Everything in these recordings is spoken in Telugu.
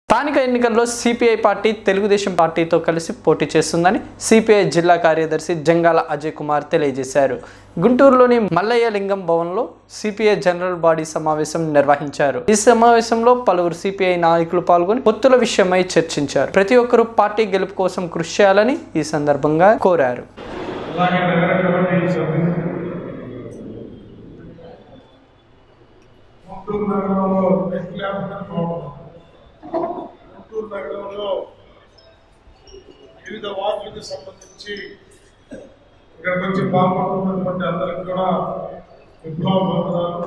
స్థానిక ఎన్నికల్లో సిపిఐ పార్టీ తెలుగుదేశం పార్టీతో కలిసి పోటీ చేస్తుందని సిపిఐ జిల్లా కార్యదర్శి జంగాల అజయ్ కుమార్ తెలియజేశారు గుంటూరులోని మల్లయ్య లింగం భవన్లో సిపిఐ జనరల్ బాడీ సమావేశం నిర్వహించారు ఈ సమావేశంలో పలువురు సిపిఐ నాయకులు పాల్గొని పొత్తుల విషయమై చర్చించారు ప్రతి ఒక్కరూ పార్టీ గెలుపు కోసం కృషి చేయాలని ఈ సందర్భంగా కోరారు అలాగే నగర కమిటీ సభ్యులు గుంటూరు నగరంలో వికలాంగుల భవనం. గుంటూరు నగరంలో వివిధ వార్డులకు సంబంధించి ఇక్కడికి వచ్చి పాల్గొంటున్నటువంటి అందరికి కూడా విప్లవ బంధనాలు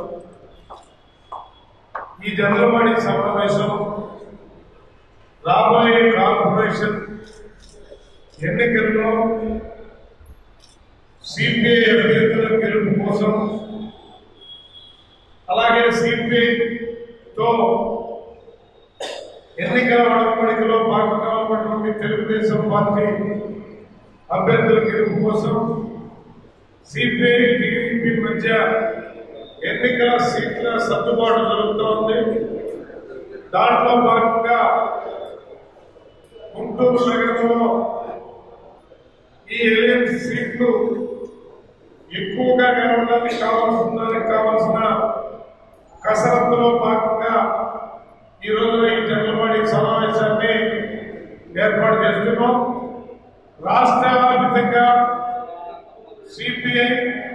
ఈ జనరవాణి సమావేశం రాబోయే కార్పొరేషన్ ఎన్నికల్లో సిపిఐ అభ్యర్థుల గెలుపు కోసం అలాగే సిపిఐతో ఎన్నికల వడపడికలో భాగంగా ఉన్నటువంటి తెలుగుదేశం పార్టీ అభ్యర్థుల గెలుపు కోసం సిపిఐ టీడీపీ మధ్య ఎన్నికల సీట్ల సర్దుబాటు జరుగుతోంది దాంట్లో భాగంగా గుంటూరు నగరంలో ఈ ఎలియన్స్ సీట్లు ఎక్కువగా గెలవడానికి కావాల్సిందానికి కావాల్సిన కసరత్తులో భాగంగా ఈ రోజు ఈ జనరవాడి సమావేశాన్ని ఏర్పాటు చేస్తున్నాం రాష్ట్ర వ్యాప్తంగా సిపిఐ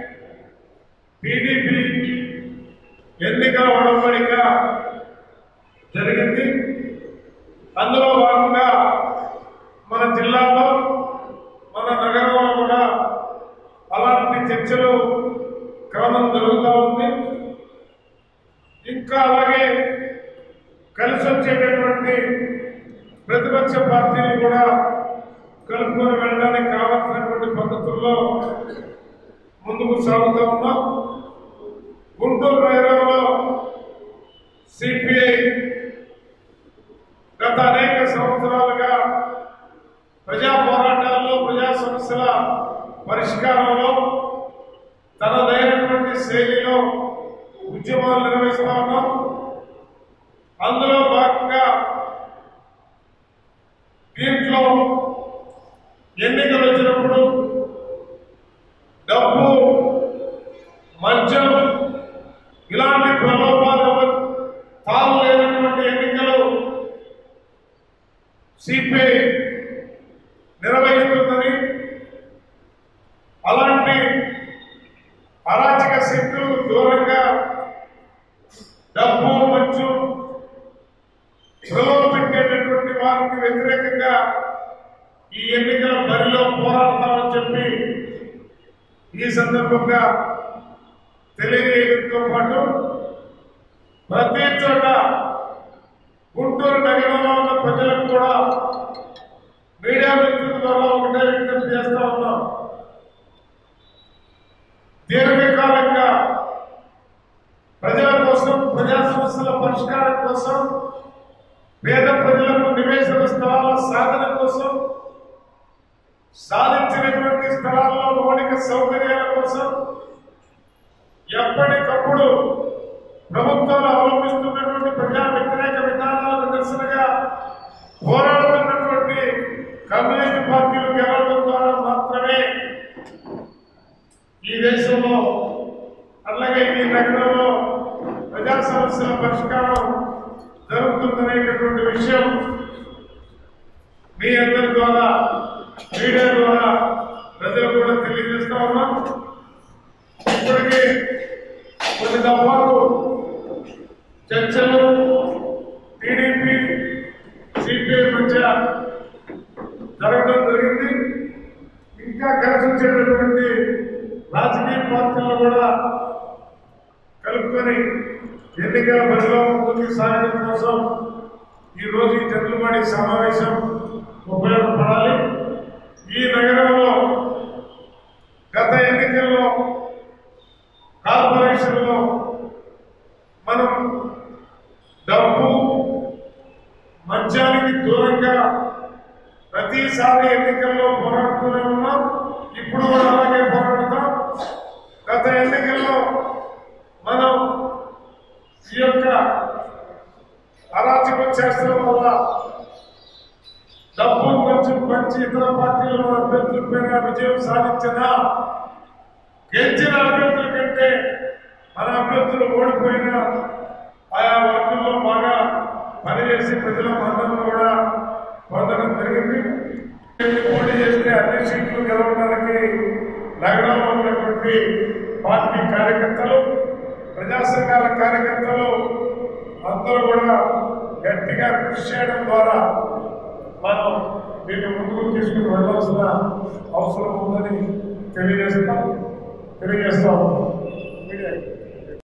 టీడీపీ ఎన్నికల ఒడంబడిక జరిగింది అందులో భాగంగా మన జిల్లాలో మన నగరంలో కూడా అలాంటి చర్చలు క్రమం జరుగుతూ ఉంది ఇంకా అలాగే కలిసి వచ్చేటటువంటి ప్రతిపక్ష పార్టీలు కూడా కలుపుకొని వెళ్ళడానికి కావాల్సినటువంటి పద్ధతుల్లో ముందుకు సాగుతూ ఉన్నాం గుంటూరు నగరంలో సిపిఐ గత అనేక సంవత్సరాలుగా ప్రజా పోరాటాల్లో ప్రజా సమస్యల పరిష్కారంలో తనదైనటువంటి శైలిలో ఉద్యమాలు నిర్వహిస్తా ఉన్నాం అందులో భాగంగా దీంట్లో ఎన్నికలు వచ్చినప్పుడు డబ్బు మద్యం ఇలాంటి ప్రలోభాలు తాను లేనటువంటి ఎన్నికలు సిపిఐ నిర్వహిస్తుందని అలాంటి అరాచక శక్తులు దూరంగా డబ్బు మంచు ప్రలోభ పెట్టేటటువంటి వారికి వ్యతిరేకంగా ఈ ఎన్నికల బరిలో పోరాడతామని చెప్పి ఈ సందర్భంగా తెలియజేయడంతో పాటు ప్రతి చోట గుంటూరు నగరంలో ఉన్న ప్రజలకు కూడా మీడియా మిత్రుల ద్వారా ఒకటే విజ్ఞప్తి చేస్తా ఉన్నాం దీర్ఘకాలంగా ప్రజల కోసం ప్రజా సమస్యల పరిష్కారం కోసం పేద ప్రజలకు నివేశన స్థలాల సాధన కోసం సాధించినటువంటి స్థలాల్లో మౌలిక సౌకర్యాల కోసం ఎప్పటికప్పుడు ప్రభుత్వాలు అవలంబిస్తున్నటువంటి ప్రజా వ్యతిరేక విధానాలకు నిరసనగా పోరాడుతున్నటువంటి కమ్యూనిస్ట్ పార్టీలు గెలవడం ద్వారా మాత్రమే ఈ దేశంలో అలాగే ఈ నగరంలో ప్రజా సమస్యల పరిష్కారం జరుగుతుందనేటటువంటి విషయం మీ అందరి ద్వారా మీడియా ద్వారా ప్రజలు కూడా తెలియజేస్తా ఉన్నాం ఇప్పటికీ కొన్ని దఫాలు చర్చలు టీడీపీ సిపిఐ మధ్య జరగడం జరిగింది ఇంకా కలిసి వచ్చేటటువంటి రాజకీయ పార్టీలను కూడా కలుపుకొని ఎన్నికల బరిలో ముందుకు సాగడం కోసం ఈ రోజు ఈ జన్మవాడి సమావేశం ఉపయోగపడాలి ఈ నగరంలో గత ఎన్నికల్లో కార్పొరేషన్లో మనం డబ్బు మద్యానికి దూరంగా ప్రతిసారి ఎన్నికల్లో పోరాడుతూనే ఉన్నాం ఇప్పుడు కూడా అలాగే పోరాడతాం గత ఎన్నికల్లో మనం ఈ యొక్క అరాచకం చేస్తడం వల్ల డబ్బు కొంచెం పంచి ఇతర పార్టీలలో అభ్యర్థుల పైన విజయం సాధించిన గెలిచిన అభ్యర్థుల కంటే మన అభ్యర్థులు ఓడిపోయిన ఆయా వార్డుల్లో బాగా పనిచేసి ప్రజల మద్దతు కూడా పొందడం జరిగింది పోటీ చేస్తే అన్ని సీట్లు గెలవడానికి నగరంలో ఉన్నటువంటి పార్టీ కార్యకర్తలు ప్రజా సంఘాల కార్యకర్తలు అందరూ కూడా గట్టిగా కృషి చేయడం ద్వారా మనం దీన్ని ముందుకు తీసుకుని వెళ్ళాల్సిన అవసరం ఉందని తెలియజేస్తాం తెలియజేస్తాం